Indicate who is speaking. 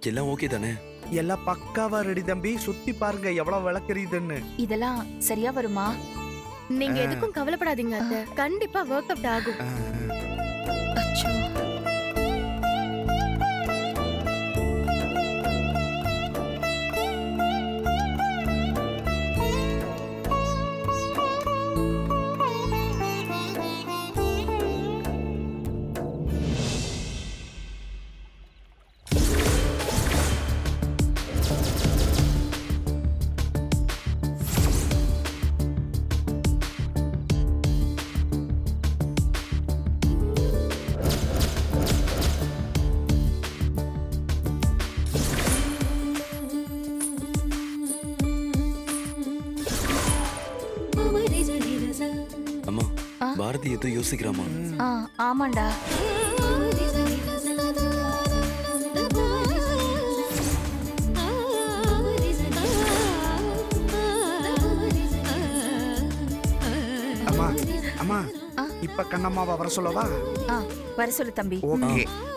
Speaker 1: எல்லாம் ஓகே தானே
Speaker 2: எல்லாம் பக்காவா ரெடி தம்பி சுத்தி பாருங்க எவ்வளவு விளக்குறீதுன்னு
Speaker 3: இதெல்லாம் சரியா வருமா
Speaker 4: நீங்க எதுக்கும் கவலைப்படாதீங்க அத்தை கண்டிப்பா ஒர்க் அவுட் ஆகும்
Speaker 3: அச்சோ
Speaker 1: அம்மா
Speaker 3: ஆ?
Speaker 1: பாரதி ஏதோ யோசிக்கிறாமா
Speaker 3: ஆ ஆமாண்டா
Speaker 2: அம்மா அம்மா
Speaker 3: ஆ.
Speaker 2: இப்ப கண்ணம்மாவை வர சொல்லவா
Speaker 3: ஆ வர சொல்லு தம்பி
Speaker 2: ஓகே